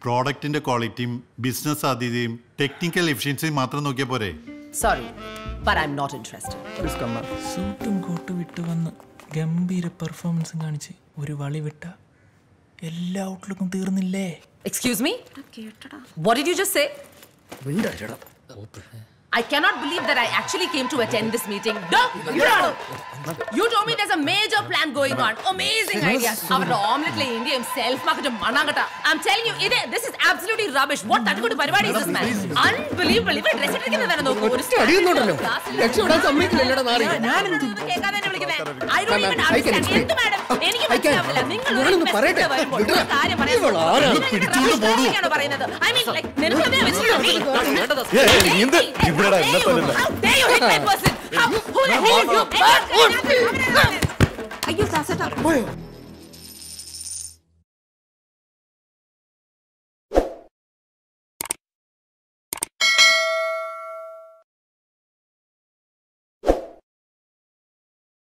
പ്രോഡക്റ്റിന്റെ ക്വാളിറ്റിയും ബിസിനസ് സാധ്യതയും ടെക്നിക്കൽ എഫിഷ്യൻസിയും മാത്രം നോക്കിയാൽ പോരെ Sorry, but I'm not interested. സൂട്ടും കോട്ടും വിട്ട് വന്ന് ഗംഭീര പെർഫോമൻസും കാണിച്ച് ഒരു വളി വിട്ട എല്ലാ ഔട്ട്ലുക്കും തീർന്നില്ലേ Excuse me? What did you just say? I cannot believe that I actually came to attend this meeting. No, no, no. You told me there's a major plan going on. Amazing idea. അവരുടെ ഓംലെറ്റിലെ ഇന്ത്യയും self മാർക്കറ്റും മണ്ണാങ്കട്ട I'm telling you, ഇത് this is absolutely rubbish. What തട്ടിക്കൂട്ട് പരിപാടി is this man? Unbelievable. ഇവൻ dress ഇട്ടിരിക്കുന്നതാണ് നോക്കൂ. ഒരു അടിയുന്നുണ്ടല്ലോ രക്ഷപ്പെടാൻ സമ്മതിക്കില്ലല്ലോടാ നാറി കേൾക്കാതെ തന്നെ വിളിക്കുന്നേ. I don't Ma'am, even I can understand. explain. എന്ത് madam? എനിക്ക് I can- മനസ്സിലാവില്ല. നിങ്ങൾ ഒരു ഞാനൊന്ന് message പറയട്ടെ. വരുമ്പോൾ ഒരു വിടടാ. കാര്യം പറയാൻ ഇവൾ ആരാ? നിങ്ങൾ ഇങ്ങനെ പിടിച്ചോണ്ട് പോടൂ. ആണോ പറയുന്നത്? I mean, like, നിനക്ക് അതിനെ വെച്ചിട്ടുണ്ടോ? ഏയ്, എന്ത്? ഇവിടെടാ, എന്നെ തല്ലണ്ട. How dare you hit my person? How- who the hell is you? ഓ, അയ്യോ ദാസേട്ടാ പോയോ